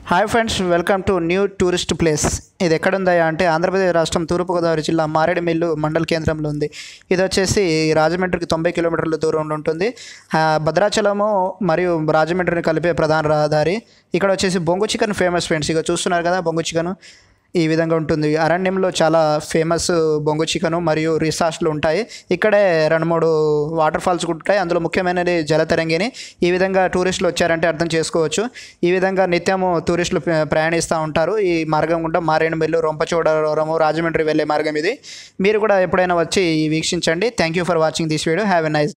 hi friends welcome to new tourist place ఇది ఎక్కడుందా అంటే ఆంధ్రప్రదేశ్ రాష్ట్రం తూర్పుగోదావరి జిల్లా మారేడుమిల్లు మండల కేంద్రంలో ఉంది ఇది వచ్చేసి రాజమండ్రికి తొంభై కిలోమీటర్ల దూరంలో ఉంటుంది ఆ, భద్రాచలము మరియు రాజమండ్రిని కలిపే ప్రధాన రహదారి ఇక్కడ వచ్చేసి బొంగు చికెన్ ఫేమస్ ఫ్రెండ్స్ ఇక చూస్తున్నారు కదా బొంగు చికెన్ ఈ విధంగా ఉంటుంది అరణ్యంలో చాలా ఫేమస్ బొంగు చికెను మరియు రిసార్ట్స్లు ఉంటాయి ఇక్కడే రెండు మూడు వాటర్ ఫాల్స్ కూడా ఉంటాయి అందులో ముఖ్యమైనది జలతరంగిని ఈ విధంగా టూరిస్టులు వచ్చారంటే అర్థం చేసుకోవచ్చు ఈ విధంగా నిత్యము టూరిస్టులు ప్ర- ప్రయాణిస్తూ ఉంటారు ఈ మార్గం గుండా మారేడుమిల్లు రొంపచోడవరము రాజమండ్రి వెళ్ళే మార్గం ఇది మీరు కూడా ఎప్పుడైనా వచ్చి వీక్షించండి thank you for watching this video have a nice